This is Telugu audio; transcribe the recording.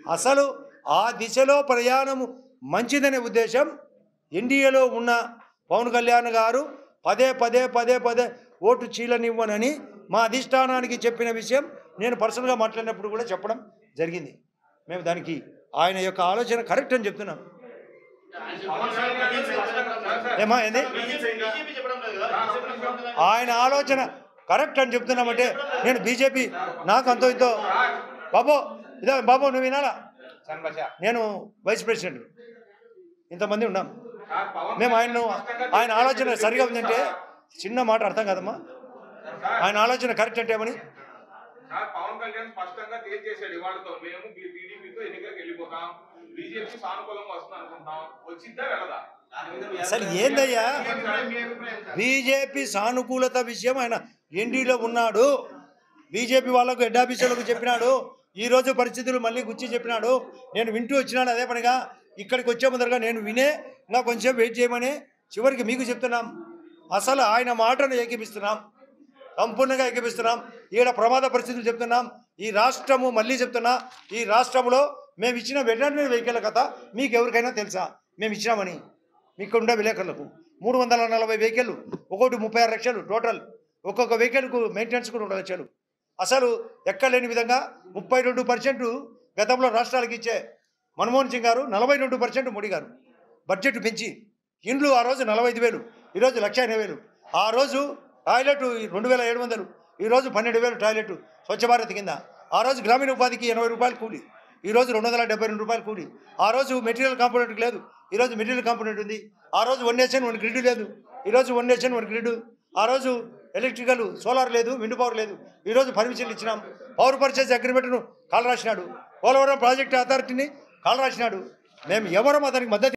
అసలు ఆ దిశలో ప్రయాణము మంచిదనే ఉద్దేశం ఎన్డీఏలో ఉన్న పవన్ కళ్యాణ్ గారు పదే పదే పదే పదే ఓటు చీలనివ్వనని మా అధిష్టానానికి చెప్పిన విషయం నేను పర్సనల్గా మాట్లాడినప్పుడు కూడా చెప్పడం జరిగింది మేము దానికి ఆయన యొక్క ఆలోచన కరెక్ట్ అని చెప్తున్నాం ఏమా ఏంది బీజేపీ చెప్పడం లేదు కదా బీజేపీ చెప్పడం లేదు. ఆయన ఆలోచన కరెక్ట్ అని చెప్తున్నామంటే నేను బీజేపీ నాకు అంతో ఇంతో బాబు ఇదో బాబు నువ్వు వినాలా నేను వైస్ ప్రెసిడెంట్ ఇంతమంది ఉన్నాం మేము ఆయన ఆయన ఆలోచన సరిగా ఉందంటే చిన్న మాట అర్థం కాదమ్మా ఆయన ఆలోచన కరెక్ట్ అంటే ఏమని సార్ పవన్ కళ్యాణ్ స్పష్టంగా తేల్చేశాడు ఇవాళతో మేము టీడీపీతో ఎన్నికలకు వెళ్ళిపోతాం బీజేపీ సానుకూలంగా వస్తుంది అనుకుంటాం వచ్చిద్దా వెళ్ళదా అసలు ఏందయ్యా మీ అభిప్రాయం సార్? బీజేపీ సానుకూలత విషయం ఆయన ఎన్డీలో ఉన్నాడు బీజేపీ వాళ్ళకు హెడ్ ఆఫీసర్లకు చెప్పినాడు ఈ రోజు పరిస్థితులు మళ్ళీ గుచ్చి చెప్పినాడు నేను వింటూ వచ్చినాను అదే పనిగా ఇక్కడికి వచ్చే ముందరగా నేను వినే ఇంకా కొంచెం వెయిట్ చేయమని చివరికి మీకు చెప్తున్నాం అసలు ఆయన మాటను ఏకీపిస్తున్నాం సంపూర్ణంగా ఏకీపిస్తున్నాం ఈడ ప్రమాద పరిస్థితులు చెప్తున్నాం ఈ రాష్ట్రము మళ్ళీ చెప్తున్నా ఈ రాష్ట్రంలో మేము ఇచ్చిన వెటర్నరీ వెహికల్ కథ మీకు ఎవరికైనా తెలుసా మేము ఇచ్చినామని మీకు ఉండే విలేకరులకు మూడు వందల నలభై వెహికల్ ఒకటి ముప్పై ఆరు లక్షలు టోటల్ ఒక్కొక్క వెహికల్కు మెయింటెనెన్స్ కూడా రెండు లక్షలు అసలు ఎక్కలేని విధంగా ముప్పై రెండు పర్సెంట్ గతంలో రాష్ట్రాలకు ఇచ్చే మన్మోహన్ సింగ్ గారు నలభై రెండు పర్సెంట్ మోడీ గారు బడ్జెట్ పెంచి ఇండ్లు ఆ రోజు నలభై ఐదు వేలు ఈరోజు లక్ష ఎనభై వేలు ఆ రోజు టాయిలెట్ రెండు వేల ఏడు వందలు ఈరోజు పన్నెండు వేలు టాయిలెట్ స్వచ్ఛ భారత్ కింద ఆ రోజు గ్రామీణ ఉపాధికి ఎనభై రూపాయలు కూలి ఈరోజు రెండు వందల డెబ్బై రెండు రూపాయలు కూలి ఆ రోజు మెటీరియల్ కాంపోనెంట్ లేదు ఈరోజు మెటీరియల్ కాంపోనెంట్ ఉంది ఆ రోజు వన్ నేషన్ వన్ గ్రిడ్ లేదు ఈరోజు వన్ నేషన్ వన్ గ్రిడ్ ఆ రోజు ఎలక్ట్రికల్ సోలార్ లేదు విండ్ పవర్ లేదు ఈరోజు పర్మిషన్లు ఇచ్చినాం పవర్ పర్చేజ్ అగ్రిమెంట్ను కాల్ రాసినాడు పోలవరం ప్రాజెక్ట్ అథారిటీని కాల్ రాసినాడు మేము ఎవరం అతనికి మద్దతు